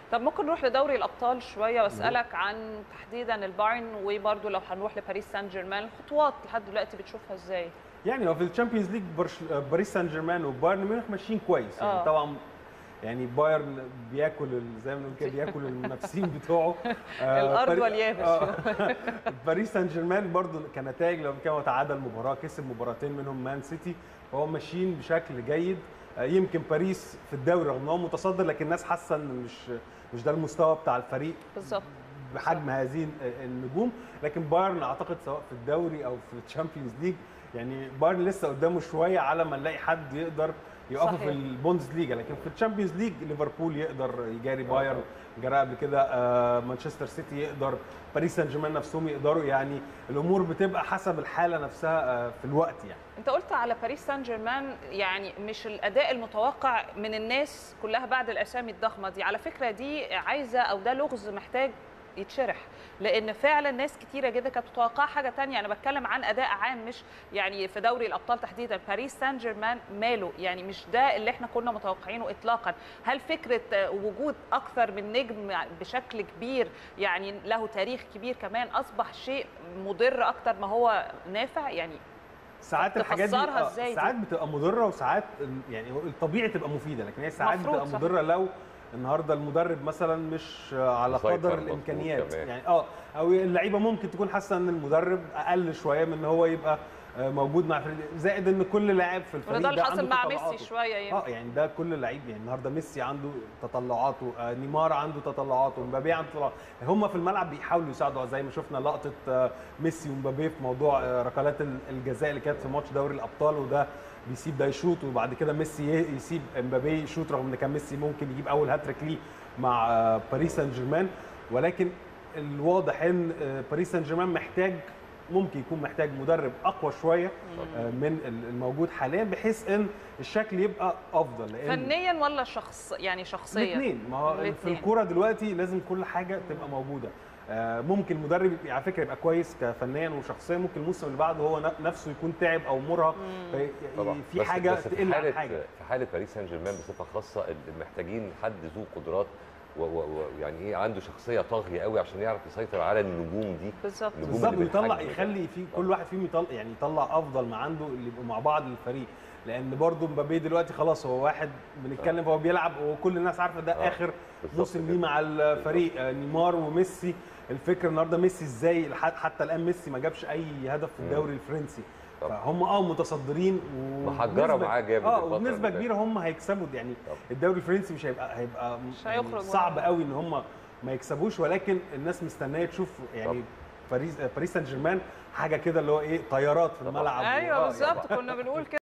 طب ممكن نروح لدوري الابطال شويه واسالك عن تحديدا البايرن وبرده لو هنروح لباريس سان جيرمان الخطوات لحد دلوقتي بتشوفها ازاي؟ يعني هو في الشامبيونز ليج برش... باريس سان جيرمان وبايرن ميونخ ماشيين كويس يعني آه. طبعا يعني بايرن بياكل ال- زي ما بنقول كده بياكل المنافسين بتوعه آه، الأرض باري- واليابس. آه. باريس سان جيرمان برضو كنتائج لو كان هو تعادل مباراه كسب مباراتين منهم مان سيتي فهو ماشيين بشكل جيد آه، يمكن باريس في الدوري رغم ان هو متصدر لكن الناس حاسه ان مش مش ده المستوى بتاع الفريق بالظبط بحجم هذه النجوم لكن بايرن اعتقد سواء في الدوري او في الشامبيونز ليج يعني بايرن لسه قدامه شويه على ما نلاقي حد يقدر يقفوا صحيح. في البوندز ليجا لكن في الشامبيونز ليج ليفربول يقدر يجاري بايرن جرى قبل كده آه، مانشستر سيتي يقدر باريس سان جيرمان نفسهم يقدروا يعني الامور بتبقى حسب الحاله نفسها آه، في الوقت يعني انت قلت على باريس سان جيرمان يعني مش الاداء المتوقع من الناس كلها بعد الاسامي الضخمه دي على فكره دي عايزه او ده لغز محتاج يتشرح لان فعلا ناس كتيره جدا كانت متوقعه حاجه تانية انا بتكلم عن اداء عام مش يعني في دوري الابطال تحديدا باريس سان جيرمان ماله يعني مش ده اللي احنا كنا متوقعينه اطلاقا هل فكره آه، وجود اكثر من نجم بشكل كبير يعني له تاريخ كبير كمان اصبح شيء مضر اكتر ما هو نافع يعني ساعات الحاجات دي تفسرها آه، إزاي دي؟ ساعات بتبقى مضره وساعات يعني هو الطبيعي تبقى مفيده لكن هي ساعات مفروض بتبقى صح. مضره لو النهارده المدرب مثلا مش على مسيطر قدر مظبوط الامكانيات كمان. يعني اه او اللعيبه ممكن تكون حاسه ان المدرب اقل شويه من ان هو يبقى آه، موجود مع الفريق زائد ان كل لاعب في الفريق وده اللي عنده حصل مع تطلعاته. ميسي شويه يعني اه يعني ده كل لعيب يعني النهارده ميسي عنده تطلعاته آه نيمار عنده تطلعاته مبابي عنده تطلعاته هم في الملعب بيحاولوا يساعدوا زي ما شفنا لقطه آه ميسي ومبابي في موضوع آه ركلات ال- الجزاء اللي كانت في ماتش دوري الابطال وده بيسيب ده يشوط وبعد كده ميسي ي- يسيب مبابي يشوط رغم ان كان ميسي ممكن يجيب اول هاتريك ليه مع آه باريس سان جيرمان ولكن الواضح ان آه باريس سان جيرمان محتاج ممكن يكون محتاج مدرب اقوى شويه آه، من ال- الموجود حاليا بحيث ان الشكل يبقى افضل لان فنيا ولا شخص يعني شخصيا الاثنين ما هو في الاتنين. الكوره دلوقتي لازم كل حاجه تبقى موجوده آه، ممكن مدرب يبقى- على فكره يبقى كويس كفنيا وشخصيا ممكن الموسم اللي بعده هو ن- نفسه يكون تعب او مرهق في- طبعا في بس- حاجه بس في تقل حاله عن حاجه في حاله باريس سان جيرمان بصفه خاصه اللي محتاجين حد ذو قدرات ويعني ايه عنده شخصيه طاغيه قوي عشان يعرف يسيطر على النجوم دي بالظبط النجوم بالظبط اللي ويطلع بالحجم ده. يخلي في كل واحد فيهم يطلع يعني يطلع افضل ما عنده اللي يبقوا مع بعض للفريق لان برضه مبابي دلوقتي خلاص هو واحد بنتكلم هو بيلعب وكل الناس عارفه ده آه، اخر بالظبط موسم كده. ليه مع الفريق آه، نيمار وميسي الفكره النهارده ميسي ازاي لحد- حتى الان ميسي ما جابش اي هدف في الدوري الفرنسي طبعا. فهم اه متصدرين محجرة وبنسبة- معاه جامد اه الفترة وبنسبه اللي فاتت. كبيره هم هيكسبوا يعني طبعا. الدوري الفرنسي مش هيبقى هيبقى مش يعني هيخرج صعب ولا- قوي ان هم ما يكسبوش ولكن الناس مستنيه تشوف يعني طبعا. باريس باريس سان جيرمان حاجه كده اللي هو ايه طيارات في طبعا. الملعب ايوه آه، بالظبط كنا بنقول كده